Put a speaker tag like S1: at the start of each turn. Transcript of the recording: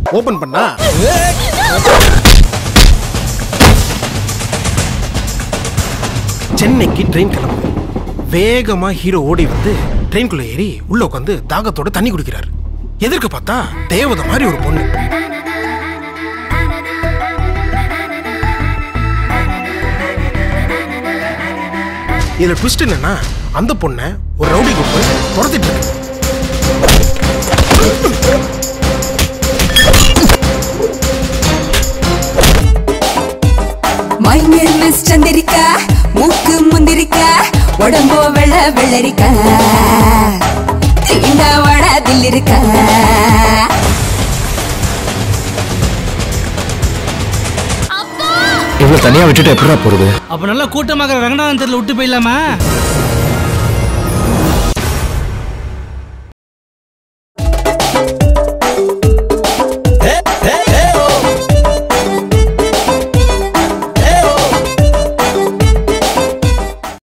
S1: open பண்ணா சென்னைக்கு train கிளம்புது வேகமா ஹீரோ ஓடி வந்து ட்ரெயின்குள்ள ஏறி உள்ள உட்காந்து தாகத்தோட தண்ணி குடிக்கிறாரு எதிர்க்க பார்த்தா தேவதை மாதிரி ஒரு பொண்ணு இதுல ட்விஸ்ட் என்னன்னா அந்த பொண்ணை ஒரு ரவுடி குரூப் துரத்திட்டு இருக்கு
S2: மைனர் மிஸ் சந்திரிக்கா மூக்கு முந்திரிக்கா உடம்போ வெள்ள வெள்ளரிக்கா தீண்டா வடா தில்லிருக்கா
S3: இவ்வளவு தனியா விட்டுட்டு எப்படா போறது
S4: அப்ப நல்லா கூட்டமாக ரங்கநாதன் தெருல விட்டு போயிடலாமா